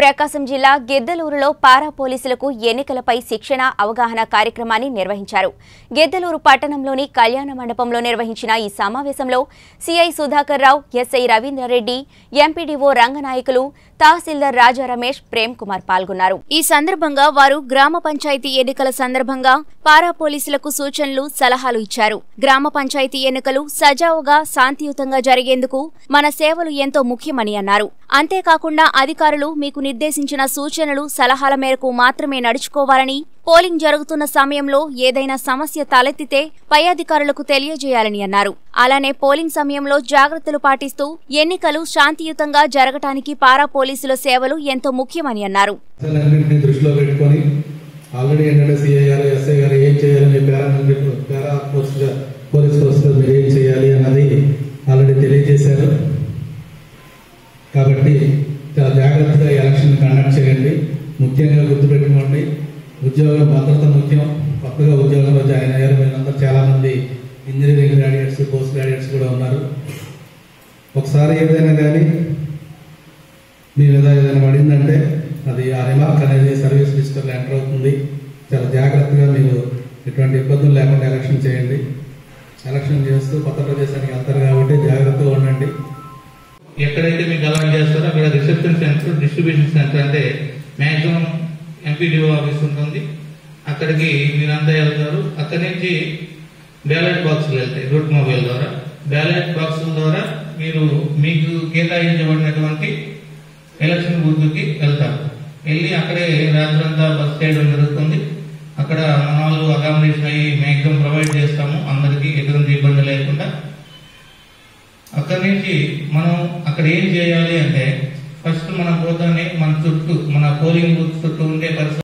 ప్రకాశం జిల్లా గిద్దలూరులో పారా పోలీసులకు ఎన్నికలపై శిక్షణ అవగాహన కార్యక్రమాన్ని నిర్వహించారు గిద్దలూరు పట్టణంలోని కళ్యాణ మండపంలో నిర్వహించిన ఈ సమావేశంలో CI Sudhakar Rao SI Ravindra Reddy MPDO Ranganayakulu తహసీల్దార్ రాజా రమేష్ ప్రేమ్ కుమార్ పాల్గొన్నారు ఈ సందర్భంగా వారు గ్రామ పంచాయతీ ఎన్నికల సందర్భంగా పారా పోలీసులకు సూచనలు సలహాలు ఇచ్చారు గ్రామ పంచాయతీ ఎన్నికలు సజావుగా శాంతియుతంగా జరిగేందుకు మన సేవలు ఎంతో ముఖ్యమని అన్నారు అంతేకాకుండా అధికారులు మీకు నిర్దేశించిన సూచనలు సలహాల మేరకు మాత్రమే నడుచుకోవాలని పోలింగ్ జరుగుతున్న సమయంలో ఏదైనా సమస్య తలెత్తితే పై అధికారులకు తెలియజేయాలని అన్నారు అలానే పోలింగ్ సమయంలో జాగ్రత్తలు పాటిస్తూ ఎన్నికలు శాంతియుతంగా జరగటానికి పారా పోలీసుల సేవలు ఎంతో ముఖ్యమని అన్నారు అన్నింటినీ దృష్టిలో పెట్టుకొని ఆల్రెడీ ఏంటంటే సిఐ గారు ఎస్ఐ గారు ఏం చేయాలని పేరా పేరా పోస్ట్ పోలీస్ ఫోర్స్లో మీరు ఏం చేయాలి అన్నది ఆల్రెడీ తెలియజేశారు కాబట్టి చాలా జాగ్రత్తగా ఎలక్షన్ కండక్ట్ చేయండి ముఖ్యంగా గుర్తుపెట్టుకోండి ఉద్యోగం భద్రత ముఖ్యం కొత్తగా ఉద్యోగంలో జాయిన్ అయ్యారు వీళ్ళందరూ చాలామంది ఇంజనీరింగ్ గ్రాడ్యుయేట్స్ పోస్ట్ గ్రాడ్యుయేట్స్ కూడా ఉన్నారు ఒకసారి ఏదైనా కానీ మీ మీద ఏదైనా పడిందంటే అది ఆ రిమార్క్ అనేది సర్వీస్ రిజిస్టర్లో ఎంటర్ అవుతుంది చాలా జాగ్రత్తగా మీరు ఎటువంటి ఇబ్బందులు లేకుండా ఎలక్షన్ చేయండి ఎలక్షన్ చేస్తూ కొత్త ప్రదేశానికి వెళ్తారు కాబట్టి జాగ్రత్తగా ఉండండి ఎక్కడైతే మీకు అలాట్ చేస్తారో అక్కడ రిసెప్షన్ సెంటర్ డిస్ట్రిబ్యూషన్ సెంటర్ అంటే మ్యాక్సిమం ఎంపీడీఓ ఆఫీస్ ఉంటుంది అక్కడికి మీరంతా వెళ్తారు అక్కడి నుంచి బ్యాలెట్ బాక్సులు వెళ్తాయి రూట్ మొబైల్ ద్వారా బ్యాలెట్ బాక్సుల ద్వారా మీరు మీకు కేటాయించబడినటువంటి ఎలక్షన్ బూత్కి వెళ్తారు వెళ్ళి అక్కడే రాత్రంతా బస్ చేయడం జరుగుతుంది అక్కడ మన వాళ్ళు అకామిడేషన్ అయ్యి మ్యాక్సిమం ప్రొవైడ్ చేస్తాము అందరికీ ఎటువంటి ఇబ్బంది లేకుండా అక్కడి నుంచి మనం అక్కడ ఏం చేయాలి అంటే ఫస్ట్ మన పోతానే మన చుట్టూ మన పోలింగ్ బూత్ చుట్టూ ఉండే పరిస్థితి